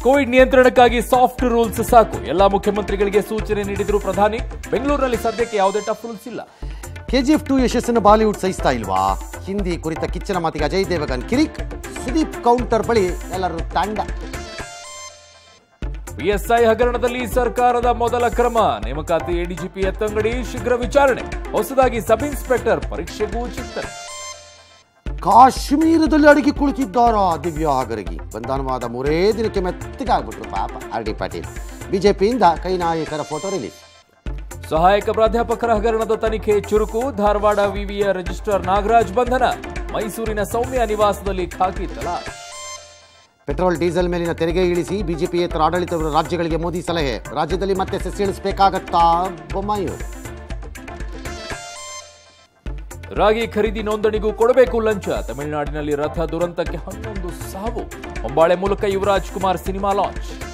Covid ನಿಯಂತ್ರಣಕ್ಕಾಗಿ soft rules ಸಾಕು ಎಲ್ಲಾ ಮುಖ್ಯಮಂತ್ರಿಗಳಿಗೆ ಸೂಚನೆ ನೀಡಿದ್ರು ಪ್ರಧಾನಿ ಬೆಂಗಳೂರಿನಲ್ಲಿ ಸದ್ಯಕ್ಕೆ ಯಾವುದೇ ಟಫ್ ರೂಲ್ಸ್ ಇಲ್ಲ ಕೆಜಿಎಫ್ ಟು ಯಶಸ್ಸನ್ನು ಬಾಲಿವುಡ್ ಸಹಿಸ್ತಾ ಇಲ್ವಾ ಹಿಂದಿ ಕುರಿತ ಕಿಚ್ಚನ ಮಾತಿಗೆ ಅಜಯ್ ದೇವಗನ್ ಕಿರಿಕ್ ಸುದೀಪ್ ಕೌಂಟರ್ ಬಳಿ ಎಲ್ಲರೂ ತಂಡ ಪಿಎಸ್ಐ ಹಗರಣದಲ್ಲಿ ಸರ್ಕಾರದ ಮೊದಲ ಕ್ರಮ ನೇಮಕಾತಿ ಎಡಿಜಿಪಿ ಎತ್ತಂಗಡಿ ಶೀಘ್ರ ವಿಚಾರಣೆ ಹೊಸದಾಗಿ ಸಬ್ ಇನ್ಸ್ಪೆಕ್ಟರ್ ಪರೀಕ್ಷೆಗೂ ಚಿಂತನೆ ಕಾಶ್ಮೀರದಲ್ಲಿ ಅಡಗಿ ಕುಳಿತಿದ್ದಾರಾ ದಿವ್ಯಾ ಹಾಗರಗಿ ಬಂಧನವಾದ ಮೂರೇ ದಿನಕ್ಕೆ ಮೆತ್ತಗಾಗ್ಬಿಟ್ರು ಪಾಪ ಆರ್ ಡಿ ಪಾಟೀಲ್ ಬಿಜೆಪಿಯಿಂದ ಕೈ ನಾಯಕರ ಫೋಟೋ ರಿಲೀಸ್ ಸಹಾಯಕ ಪ್ರಾಧ್ಯಾಪಕರ ಹಗರಣದ ತನಿಖೆ ಚುರುಕು ಧಾರವಾಡ ವಿವಿಯ ರಿಜಿಸ್ಟ್ರಾರ್ ನಾಗರಾಜ್ ಬಂಧನ ಮೈಸೂರಿನ ಸೌಮ್ಯ ನಿವಾಸದಲ್ಲಿ ಖಾಕಿ ತಲಾಖ್ ಪೆಟ್ರೋಲ್ ಡೀಸೆಲ್ ಮೇಲಿನ ತೆರಿಗೆ ಇಳಿಸಿ ಬಿಜೆಪಿಯೇತರ ಆಡಳಿತ ರಾಜ್ಯಗಳಿಗೆ ಮೋದಿ ಸಲಹೆ ರಾಜ್ಯದಲ್ಲಿ ಮತ್ತೆ ಸೆಸ್ ಇಳಿಸಬೇಕಾಗತ್ತಾ ಬೊಮ್ಮಾಯಿಯವರು ರಾಗಿ ಖರೀದಿ ನೋಂದಣಿಗೂ ಕೊಡಬೇಕು ಲಂಚ ತಮಿಳುನಾಡಿನಲ್ಲಿ ರಥ ದುರಂತಕ್ಕೆ ಹನ್ನೊಂದು ಸಾವು ಹೊಂಬಾಳೆ ಮೂಲಕ ಯುವರಾಜ್ ಕುಮಾರ್ ಸಿನಿಮಾ ಲಾಂಚ್